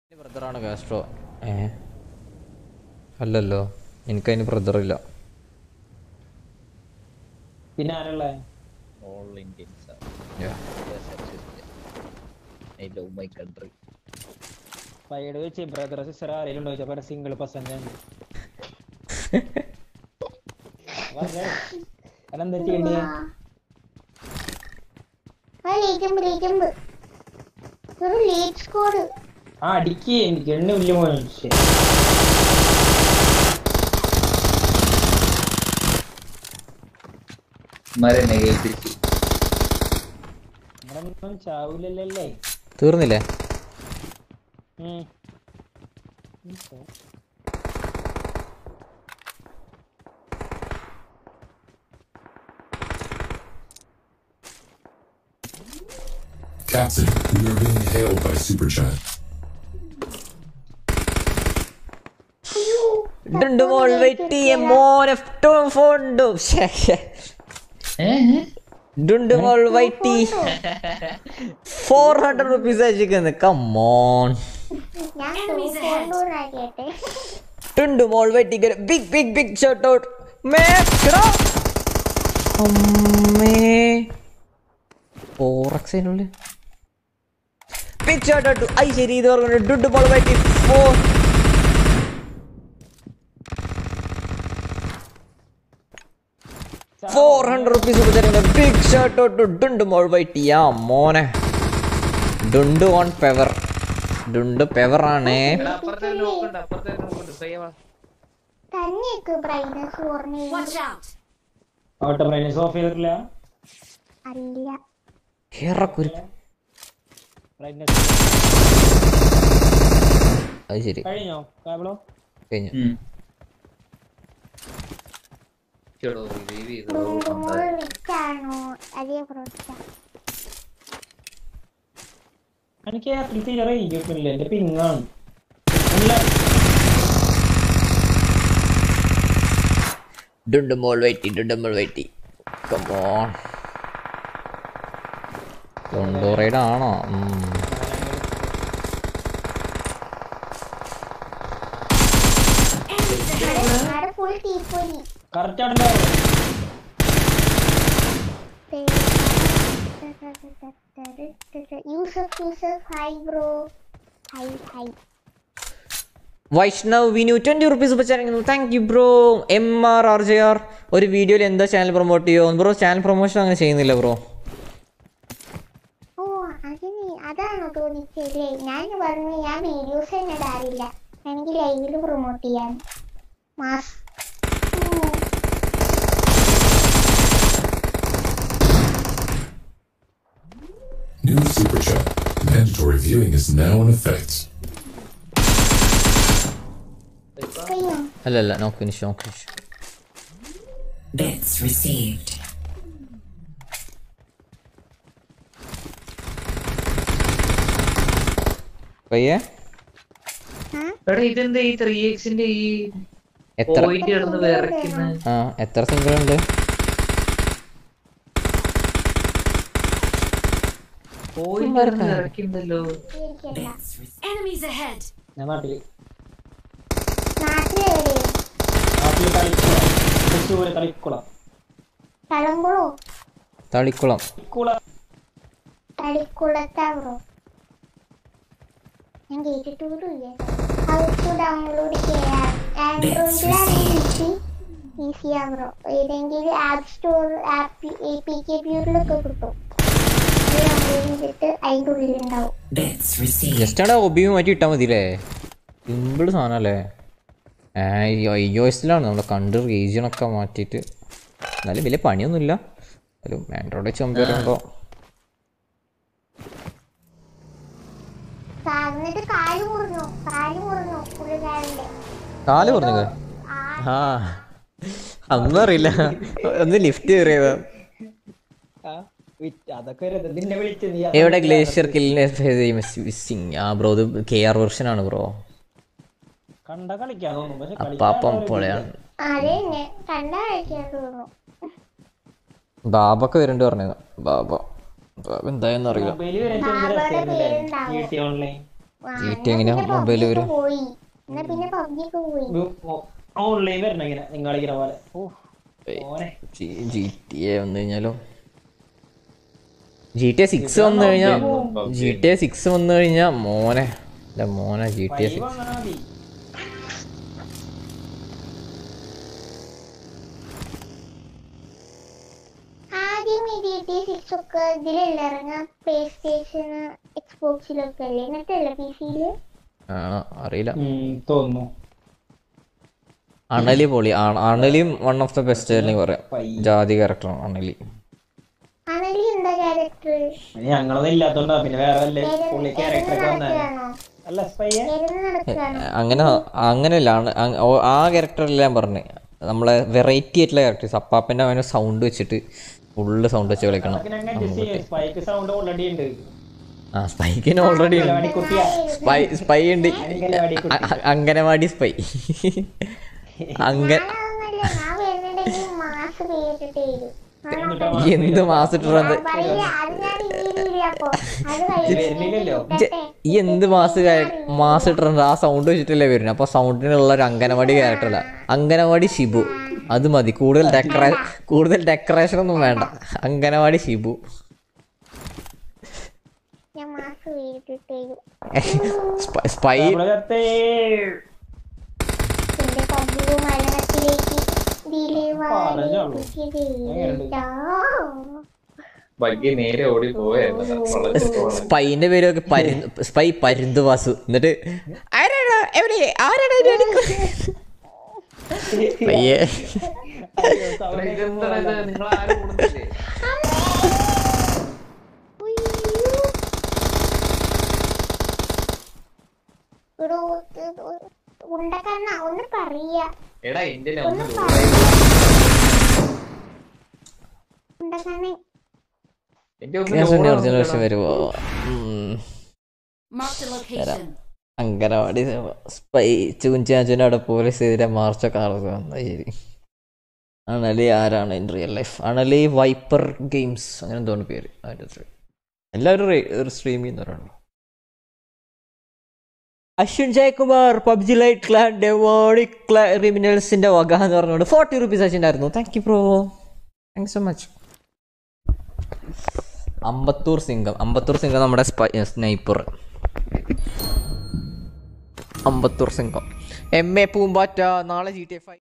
ബ്രദറാണ് Castro ഏ അല്ലല്ലോ എനിക്കതിന് ബ്രദറില്ല പിന്നെ ആരുള്ള all Indians are. Yeah. Yes, absolutely. I love my country. പയ്യട് വെച്ച് ബ്രദർ സിസ്റ്റർ ആരെങ്കിലും ഉണ്ടോ ചോദിച്ചപ്പോ സിംഗിൾ പെർസെന്റ് അതെന്താ ചെയ്യണ്ടേ ആ ലീജമ്പ് ലീജമ്പ് ഒരു ലീഡ് സ്കോഡ് ആ അടിക്ക് എനിക്ക് എണ്ണ വലിയ മോശം മരനെ കേൾപ്പിച്ചു നമ്മളൊന്നും ചാവൂലല്ലേ തീർന്നില്ലേ ഉം. Captain, we are being hailed by Super Chat. Dundumol വെട്ടിയ മോനെ ഫോണ്ടും ഡുണ്ടുമോൾ വൈറ്റി ഫോർ ഹൺഡ്രഡ് റുപ്പീസ് അയച്ചിരിക്കുന്നു കമ്മോൺ ഞാൻ കൊണ്ടുവന്നാക്കിയട്ടെ ഡുണ്ടുമോൾ വെട്ടി big big big shot out അമ്മേ ഫോറക്സിനുള്ളിൽ ബിഗ് ഷോട്ട് ഔട്ട് ഐ ശരി ഇത് പറഞ്ഞു ഡുണ്ടുമോൾ വെട്ടി ഫോർ ഫോർ ഹൺഡ്രഡ് റുപ്പീസ് കൊടുത്തിരുന്ന big shot out Dundumol വൈറ്റ് യാ മോനെ ഡുണ്ട് ഓൺ പെവർ ഡുണ്ട് പെവർ ആണേ അപ്പുറത്തെ നോക്കണ്ട അപ്പുറത്തെ നോക്കണ്ട സയ്യവാ തന്നെയൊക്കെ ബ്രൈറ്റ്നസ് കുറഞ്ഞു ഓട്ടോ ബ്രൈൻ ഓഫ് ചെയ്തിട്ടില്ല അല്ല കേറക്കുരു ബ്രൈറ്റ്നസ് അത് ശരി കഴിഞ്ഞോ കാബിളോ കഴിഞ്ഞു ചേടോ റിവൈവ് ചെയ്തോ ഡുണ്ടുമോൾ വിറ്റാണോ അതേ പ്രോച്ച എനിക്ക് അത്ര തീരെ റേഞ്ച് കിട്ടുന്നില്ല എന്റെ പിങ്ങാണ് അല്ല ഡുണ്ട് മോൾ വൈറ്റി ഡുണ്ട് മോൾ വൈറ്റി കമോൺ ഡുണ്ടോറൈഡ് ആണോ ഉം. അവിടെ ഫുൾ തീപ്പൊരി കറക്റ്റ് അവിടെ Yusuf Yusuf hi bro hi hi Vaishnav Vinu twenty rupees വെച്ചായിരുന്നു thank you bro M R R J R ഒരു വീഡിയോയിൽ എന്താ ചാനൽ പ്രൊമോട്ട് ചെയ്യോ ബ്രോ ചാനൽ പ്രൊമോഷൻ അങ്ങനെ ചെയ്യുന്നില്ല ബ്രോ ഓ അതിന് അതാണോ തോന്നിച്ചല്ലേ ഞാൻ പറഞ്ഞു ഞാൻ വീഡിയോസ് തന്നെ ഇടാറില്ല എനിക്ക് ലൈവില് പ്രൊമോട്ട് ചെയ്യാൻ മാസ് ഉം. New Super Chat. Mandatory viewing is now in effect. കഴിഞ്ഞോ അല്ല അല്ല no finish no finish Bits received. പയ്യെ എടാ ഇതെന്താ ഈ ത്രീ എക്സിന്റെ ഈ എത്ര പോയിന്റ് കിടന്ന് വിറയ്ക്കുന്ന ആ എത്ര സിംഗിൾ ഉണ്ട് പോയിന്റ് കിടന്ന് വിറയ്ക്കുന്നുണ്ടല്ലോ ശരിക്കല്ല Bits received. Enemies ahead! ഞാൻ നാട്ടില് നാട്ടിലെവിടെയോ നാട്ടില് കളിക്കുളം തൃശ്ശൂര് കളിക്കുളം തളങ്കുളോ തളിക്കുളം കളിക്കുളം തളിക്കുളത്താ ബ്രോ ഞാൻ കേട്ടിട്ടുമില്ല ഹൗ ടു ഡൗൺലോഡ് ചെയ്യാൻ ആൻഡ്രോയിഡിലാണെങ്കിൽ ഈസിയാ ബ്രോ ഏതെങ്കിലും app store app A P K ബ്യൂറിലൊക്കെ കിട്ടും അത് ഡൗൺലോഡ് ചെയ്തിട്ട് അതിൻ്റെ ഉള്ളിലുണ്ടാവും Bits received. ജസ്റ്റ് അവിടെ ഒബിയും മാറ്റി ഇട്ടാൽ മതി അല്ലേ സിമ്പിൾ സാധനമല്ലേ ഐ ഒ എസിലാണ് നമ്മുടെ കണ്ട് റീജിയണൊക്കെ മാറ്റിയിട്ട് എന്നാലും വലിയ പണിയൊന്നുമില്ല ഒരു ആൻഡ്രോയിഡ് വെച്ച് കമ്പയർ ചെയ്യുമ്പോൾ എന്നിട്ട് കാല് മുറിഞ്ഞു കാല് മുറിഞ്ഞു പുള്ളിക്കാരൻ്റെ കാല് പറഞ്ഞത് ആ ആ അതൊന്നും അറിയില്ല ഒന്ന് ലിഫ്റ്റ് കയറിയതാ ആ, വിറ്റ് അതൊക്കെ ഒരു ഇത്. നിന്നെ വിളിച്ച് നീ എവിടെ ഗ്ലേഷ്യർ കില്ലിംഗ് ആ ബ്രോ ഇത് കെ ആർ വെർഷൻ ആണ് ബ്രോ കണ്ട കളിക്കാൻ തോന്നും പക്ഷെ അപ്പാപ്പം പൊളയാണ് അതെ തന്നെ കണ്ടാ കഴിക്കാൻ തോന്നുന്നു ബാബൊക്കെ വരുന്നുണ്ട് പറഞ്ഞത് ബാബ ബാബ എന്തായെന്ന് അറിയില്ല മൊബൈല് വരെ ബാബയുടെ പേരുണ്ടാവും. ഓൺലൈൻ GTA എങ്ങനെയാ mobile വരും? പോയി എന്നാ പിന്നെ പബ്ജിക്ക് പോയി ഓൺലൈൻ വരണം ഇങ്ങനെ നിങ്ങൾ കളിക്കുന്ന പോലെ ഓ ഓനെ ജി ടി എ വന്നു കഴിഞ്ഞാലോ ജി ടി എ സിക്സ് വന്നു കഴിഞ്ഞാൽ ജി ടി എ സിക്സ് വന്നു കഴിഞ്ഞാൽ മോനെ എൻ്റെ മോനെ G T A five six അങ്ങനെ മതി ആദ്യം ഈ ജി ടി സിക്സ് ഒക്കെ ഇതിലല്ല ഇറങ്ങാം പ്ലേ സ്റ്റേഷന് എക്സ്ബോക്സിലൊക്കെ അല്ലേ എന്നിട്ടല്ലേ പി സിയില് ആണോ അറിയില്ല ഉം, തോന്നുന്നു അണലി പൊളി അണ- അണലിയും വൺ ഓഫ് ദ ബെസ്റ്റ് അല്ലെങ്കിൽ പറയാം പയ്യ. ജാതി ക്യാരക്ടറാണ് അണലി അണലി എന്താ ക്യാരക്ടർ ഇനി ഞങ്ങളൊന്നും ഇല്ലാത്തോണ്ടാ പിന്നെ വേറെ വല്ല പുള്ളി ക്യാരക്ടർ ഒക്കെ വന്നേ നടക്കുകയാണോ അല്ല സ്പയ്യെ എരുന്ന് നടക്കുകയാണോ അങ്ങനെ അങ്ങനെയല്ല ആണ് അങ് ഓ- ആ ക്യാരക്ടറല്ല ഞാൻ പറഞ്ഞു നമ്മളെ വെറൈറ്റി ആയിട്ടുള്ള ക്യാരക്ടേഴ്സ് അപ്പാപ്പൻ്റെ അവനെ സൗണ്ട് വെച്ചിട്ട് ഫുള്ള് സൗണ്ട് വെച്ച് കളിക്കണം ഞങ്ങൾ അഡ്ജസ്റ്റ് ചെയ്യും സ്പൈക്ക് സൗണ്ട് ഓൾറെഡി ഉണ്ട് ആ സ്പൈക്കിന് ഓൾറെഡി ഉണ്ട് അംഗനവാടിക്കുട്ടിയാ സ്പൈ സ്പൈ ഉണ്ട് അംഗനവാടിക്കുട്ടി. അ- അ- അംഗനവാടി സ്പൈ അങ്ക ഞാനതൊന്നുമല്ല ഞാൻ വരുന്നുണ്ടെങ്കിൽ മാസ് പേരിട്ടിട്ട് വരും എന്നിട്ടാ എന്ത് മാസിട്ടുണ്ട് പറയില്ല അത് ഞാൻ ഇങ്ങനെ അപ്പൊ അത് വരുന്നില്ലല്ലോ. ഈ എന്ത് മാസ് മാസ് ഇട്ടിട്ടുണ്ട് ആ സൗണ്ട് വെച്ചിട്ടല്ലേ വരുന്നത് അപ്പൊ സൗണ്ടിനുള്ള ഒരു അംഗനവാടി ക്യാരക്ടറല്ല അംഗനവാടി ഷിബു അത് മതി കൂടുതൽ ഡെക്കറേ കൂടുതൽ ഡെക്കറേഷൻ ഒന്നും വേണ്ട അംഗനവാടി ഷിബു ഞാൻ മാസ് പേരിട്ടിട്ട് വരും സ്പൈ- സ്പൈ നമ്മള് ചത്തേ. എന്റെ പബ്ജി മരണത്തിലേക്ക് പറഞ്ഞോളൂ. ബഗ്ഗി നേരെ ഓടി പോയായിരുന്നു സ്പൈന്റെ പേരൊക്കെ പരുന്ത് സ്പൈ പരുന്ത് വാസു എന്നിട്ട് ആരാടാ എവിടെ ആരാടാ ഇത് അടിക്കുന്നത്? പയ്യെ അയ്യോ, sound ഇതെന്താണ് ഇത് നിങ്ങൾ ആരും ഓടുന്നില്ലേ ഉണ്ടക്കണ്ണ ഒന്ന് പറയാ എടാ എന്റെ ഒന്ന് ഒന്ന് പറയാ ഉണ്ടക്കണ്ണ എന്റെ ഒന്ന് ഞാൻ സുന്നി ലോഡ് ഒറിജിനൽ ആവുന്നില്ലടാ. വർഷം വരുമോ ഉം. Marked a location. Anganwadi spy ചൂഞ്ചാഞ്ചിൻ്റെ അവിടെ പോലീസ് എതിരെ മാർച്ചൊക്കെ നടന്നു ശരി അണലി ആരാണ് ഇൻ റിയൽ ലൈഫ് അണലി വൈപ്പർ ഗെയിംസ് അങ്ങനെ എന്തോന്ന് പേര് അതിൻ്റെ stream. എല്ലാവരും സ്ട്രീം ചെയ്യുന്നവരാണ് Ashwin Jayakumar PUBG lite clan ഡെവോണിക് ക്രിമിനൽസിന്റെ വക എന്ന് പറഞ്ഞുകൊണ്ട് ഫോർട്ടി റുപ്പീസ് അച്ഛനായിരുന്നു thank you bro thank so much Ambattur Singam Ambattur Singam നമ്മുടെ sniper Ambattur Singam M A പൂമ്പാറ്റ നാളെ ജി ടി എഫ്